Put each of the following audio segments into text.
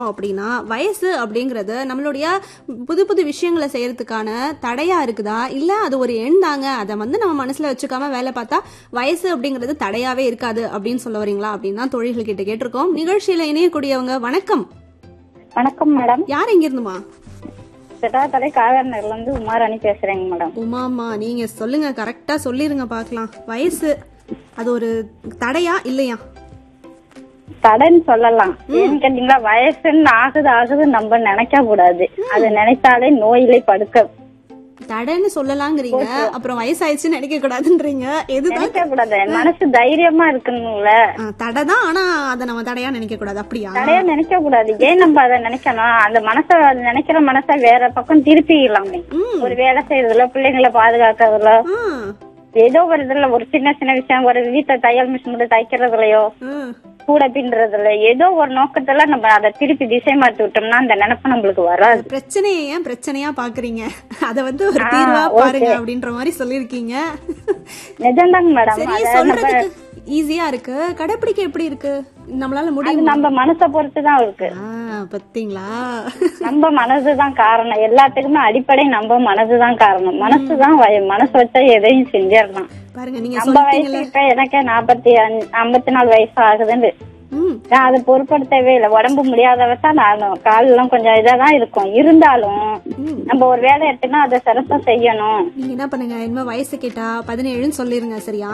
அப்படின்னா வயசு அப்படிங்கிறது நம்மளுடைய புது புது விஷயங்களை செய்யறதுக்கான தடையா இருக்குதா இல்ல அது ஒரு எண் தாங்க அதை வந்து நம்ம மனசுல வச்சுக்காம வேலை பார்த்தா வயசு அப்படிங்கிறது தடையாவே இருக்காது அப்படின்னு சொல்ல வரீங்களா அப்படின்னு தான் தொழில்கள் கிட்ட கேட்டிருக்கோம் நிகழ்ச்சியில இணையக்கூடியவங்க வணக்கம் வணக்கம் மேடம் யார் எங்க இருந்துமா சிட்டாத்தலை காவேரிநகர்ல இருந்து உமாராணி பேசுறேங்க மேடம் உமாமா நீங்க சொல்லுங்க கரெக்டா சொல்லிருங்க பார்க்கலாம் வயசு அது ஒரு தடையா இல்லையா தடைன்னு சொல்லலாம் ஏன்னு கேட்டீங்களா வயசுன்னு ஆகுது ஆகுது நம்ம நினைக்க கூடாது அது நினைத்தாலே நோயிலே படுக்க தடைன்னு சொல்லலாங்கிறீங்க அப்புறம் வயசாயிடுச்சுன்னு நினைக்க கூடாதுன்றீங்க எதுதான் நினைக்க கூடாது மனசு தைரியமா இருக்கணும்ல ஆ, தடை தான் ஆனா அதை நம்ம தடையா நினைக்க கூடாது அப்படியா தடையா நினைக்க கூடாது ஏன் நம்ம அதை நினைக்கணும் அந்த மனச அது நினைக்கிற மனச வேற பக்கம் திருப்பிடலாமே ம். ஒரு வேலை செய்யறதுல பிள்ளைங்களை பாதுகாக்கிறதுல ஆ, ஏதோ ஒரு இதுல ஒரு சின்ன சின்ன விஷயம் ஒரு வீட்டை தையல் மிஷின் மட்டும் தைக்கிறதுலயோ ஆ. கூட பின்றதுல ஏதோ ஒரு நோக்கத்துல நம்ம அதை திருப்பி திசை மாத்தி விட்டோம்னா அந்த நினைப்பு நம்மளுக்கு வராது பிரச்சனையை ஏன் பிரச்சனையா பாக்குறீங்க அத வந்து ஒரு தீர்வா பாருங்க அப்படின்ற மாதிரி சொல்லிருக்கீங்க நிஜம்தாங்க மேடம் சரி அத நம்ம சொல்றதுக்கு ஈஸியா இருக்கு கடைப்பிடிக்க எப்படி இருக்கு நம்மளால அது முடியும் நம்ம மனசை பொறுத்து தான் இருக்கு பத்தீங்களா நம்ம மனசுதான் காரணம் எல்லாத்துக்குமே அடிப்படை நம்ம மனசுதான் காரணம் மனசுதான் வய- மனசு வச்சா எதையும் செஞ்சிடலாம் பாருங்க நீங்க நம்ம வயசு சொல்லிட்டீங்கல்ல இப்ப எனக்கே நாற்பத்தி ஐம்பத்தி நாலு வயசு ஆகுதுன்னு ம் நான் அதை பொருட்படுத்தவே இல்லை உடம்பு முடியாதவசா நான் கால் எல்லாம் கொஞ்சம் இதாதான் இருக்கும் இருந்தாலும் ம். நம்ம ஒரு வேலை எடுத்துனா அதை சிறப்பா செய்யணும் நீங்க என்ன பண்ணுங்க இனிமே வயசு கேட்டா பதினேழுன்னு சொல்லிருங்க சரியா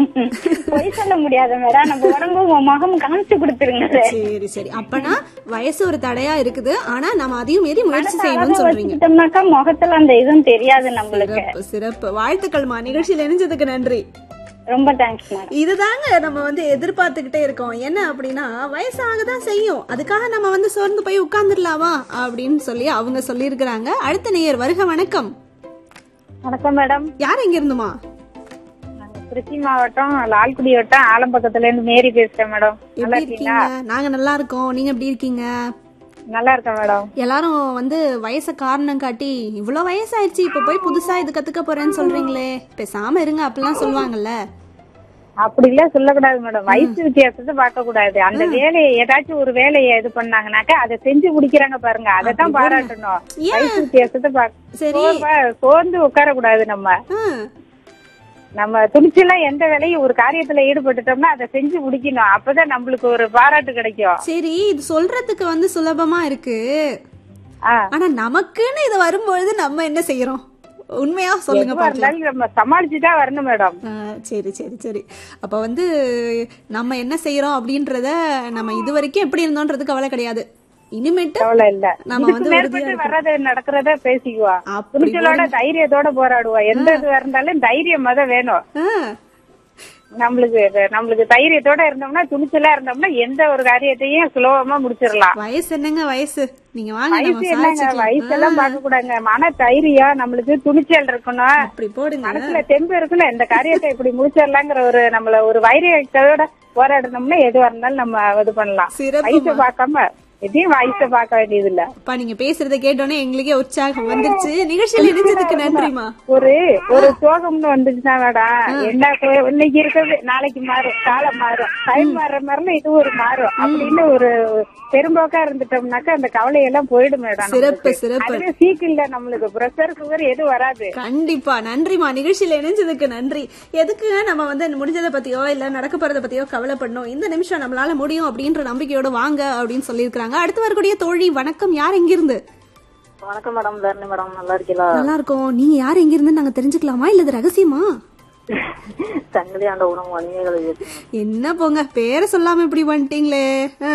பொய் சொல்ல முடியாது மேடம் நம்ம உடம்பு உன் முகம் காமிச்சு கொடுத்துருங்க சரி சரி அப்பனா வயசு ஒரு தடையா இருக்குது ஆனா நம்ம அதையும் மீறி முயற்சி செய்யணும்னு சொல்றீங்க வச்சுட்டோம்னாக்கா முகத்துல அந்த இதுவும் தெரியாது நம்மளுக்கு சிறப்பு சிறப்பு வாழ்த்துக்கள்மா நிகழ்ச்சியில் இணைஞ்சதுக்கு நன்றி ரொம்ப தேங்க்ஸ் மேடம் இதுதாங்க நம்ம வந்து எதிர்பார்த்துக்கிட்டே இருக்கோம் என்ன அப்படின்னா வயசாகதான் செய்யும் அதுக்காக நம்ம வந்து சோர்ந்து போய் உட்கார்ந்துடலாமா அப்படின்னு சொல்லி அவங்க சொல்லியிருக்கிறாங்க அடுத்த நேயர் வருக வணக்கம் வணக்கம் மேடம் யார் எங்க இருந்துமா நாங்க திருச்சி மாவட்டம் லால்குடி வட்டம் ஆலம்பக்கத்துல இருந்து மேரி பேசுறேன் மேடம் நல்லா எப்படி இருக்கீங்களா இருக்கீங்க நாங்க நல்லா இருக்கோம் நீங்க எப்படி இருக்கீங்க நல்லா இருக்கேன் மேடம் எல்லாரும் வந்து வயசை காரணம் காட்டி இவ்வளவு வயசாயிருச்சு இப்ப போய் புதுசா இது கத்துக்க போறேன்னு சொல்றீங்களே பேசாம இருங்க அப்படிலாம் சொல்லுவாங்கல்ல அப்படி எல்லாம் சொல்லக்கூடாது மேடம் வயசு வித்தியாசத்தை பார்க்க கூடாது அந்த வேலையை ஏதாச்சும் ஒரு வேலையை இது பண்ணாங்கனாக்கா அதை செஞ்சு முடிக்கிறாங்க பாருங்க அதை தான் பாராட்டணும் ஏன்? வயசு வித்தியாசத்தை பார்க்க சரி சோர்வா- சோர்ந்து உட்கார கூடாது நம்ம ஆ, நம்ம துணிச்சலா எந்த வேலையும் ஒரு காரியத்துல ஈடுபட்டுட்டோம்னா அதை செஞ்சு முடிக்கணும் அப்பதான் நம்மளுக்கு ஒரு பாராட்டு கிடைக்கும் சரி இது சொல்றதுக்கு வந்து சுலபமா இருக்கு ஆ. ஆனா நமக்குன்னு இது வரும்பொழுது நம்ம என்ன செய்யறோம் உண்மையா சொல்லுங்க எதுவா பாக்கலாம் இருந்தாலும் நம்ம சமாளிச்சுதான் வரணும் மேடம் ஆ, சரி சரி சரி அப்ப வந்து நம்ம என்ன செய்யறோம் அப்படின்றத நம்ம இது வரைக்கும் எப்படி இருந்தோன்றது கவலை கிடையாது இனிமேட்டு கவலை இல்ல நம்ம இதுக்கு வந்து உறுதியா மேற்பட்டு இருக்கணும். வர்றது நடக்கிறத பேசிக்குவா அப்படி துணிச்சலோட தைரியத்தோட போராடுவா எந்த இது இருந்தாலும் தைரியம் தான் வேணும் ஆ, நம்மளுக்கு நம்மளுக்கு தைரியத்தோட இருந்தோம்னா துணிச்சலா இருந்தோம்னா எந்த ஒரு காரியத்தையும் சுலபமா முடிச்சிடலாம் வயசு என்னங்க வயசு நீங்க வாங்க நம்ம வயசு என்னங்க சாதிச்சுக்கலாம். வயசெல்லாம் பார்க்க கூடாதுங்க மன தைரியம் நம்மளுக்கு துணிச்சல் இருக்கணும் அப்படி போடுங்க மனசுல தெம்பு இருக்கணும் இந்த காரியத்தை இப்படி முடிச்சிடலாங்கிற ஒரு நம்மள ஒரு வைரியத்தோட போராடணும்னா எதுவா இருந்தாலும் நம்ம இது பண்ணலாம் சிறப்பு வயசை பார்க்காம எதையும் வயசை பார்க்க வேண்டியது இல்ல அப்பா நீங்க பேசுறத கேட்டோன்னே எங்களுக்கே உற்சாகம் வந்துருச்சு நிகழ்ச்சியில இணைஞ்சதுக்கு நன்றிமா ஒரு ஒரு சோகம்னு வந்துச்சுன்னா மேடம் என்ன கோ- இன்னைக்கு இருக்கிறது நாளைக்கு மாறும் காலம் மாறும் டைம் மாறுற மாதிரில இது ஒரு மாறும் அப்படின்னு ஒரு பெரும்போக்கா இருந்துட்டோம்னாக்கா அந்த கவலையெல்லாம் போயிடும் மேடம் சிறப்பு சிறப்பு அதுவே சீக்கிரம் நம்மளுக்கு பிரஷர் சுகர் எதுவும் வராது கண்டிப்பா நன்றிமா நிகழ்ச்சியில இணைஞ்சதுக்கு நன்றி எதுக்குங்க நம்ம வந்து முடிஞ்சதை பத்தியோ இல்ல நடக்க போறத பத்தியோ கவலைப்படணும் இந்த நிமிஷம் நம்மளால முடியும் அப்படின்ற நம்பிக்கையோட வாங்க அப்படின்னு சொல்லியிருக்காங்க அடுத்து வரக்கூடிய தோழி வணக்கம் யார் எங்கிருந்து வணக்கம் மேடம் தரணி மேடம் நல்லா இருக்கீங்களா நல்லா இருக்கோம் நீங்க யார் எங்கிருந்து நாங்க தெரிஞ்சுக்கலாமா இல்ல இது ரகசியமா சங்கதி ஆண்ட உணவு வணிகங்களை என்ன போங்க பேரை சொல்லாம இப்படி வந்துட்டீங்களே ஆ.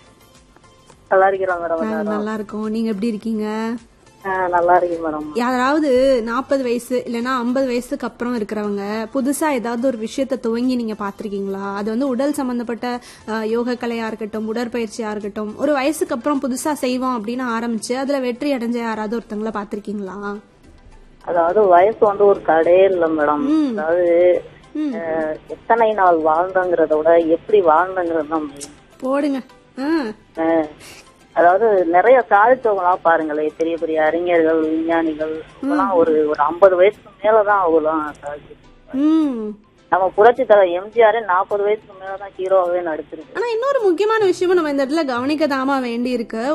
நல்லா இருக்கிறோம் மேடம் நாங்க நல்லா இருக்கோம் நீங்க எப்படி இருக்கீங்க நல்லா இருக்கீங்க மேடம் யாராவது நாற்பது வயசு இல்லைன்னா ஐம்பது வயசுக்கு அப்புறம் இருக்கிறவங்க புதுசா ஏதாவது ஒரு விஷயத்த துவங்கி நீங்க பாத்திருக்கீங்களா அது வந்து உடல் சம்பந்தப்பட்ட அஹ், யோக கலையா இருக்கட்டும் உடற்பயிற்சியா இருக்கட்டும் ஒரு வயசுக்கு அப்புறம் புதுசா செய்வோம் அப்படின்னு ஆரம்பிச்சு அதுல வெற்றி அடைஞ்ச யாராவது ஒருத்தங்கள பாத்திருக்கீங்களா அதாவது வயசு வந்து ஒரு தடையே இல்ல மேடம் ம். அதாவது ம். அஹ், எத்தனை நாள் வாழ்ந்தங்கிறத விட எப்படி வாழ்ந்தங்கிறது தான் முக்கியம். போடுங்க ஆ, அஹ், அதாவது நிறைய சாதிச்சவங்களா பாருங்களேன் பெரிய பெரிய அறிஞர்கள் விஞ்ஞானிகள் எல்லாம் ஒரு ஒரு ஐம்பது வயசுக்கு மேலதான் அவங்களாம் சாதிச்சு ம் நம்ம புரட்சி தலைவர் எம்ஜிஆர் நாற்பது வயசுக்கு மேலதான் ஹீரோவே நடிச்சிருக்கு ஆனா இன்னொரு முக்கியமான விஷயமும் நம்ம இந்த இடத்துல கவனிக்க தாமா வேண்டி இருக்கு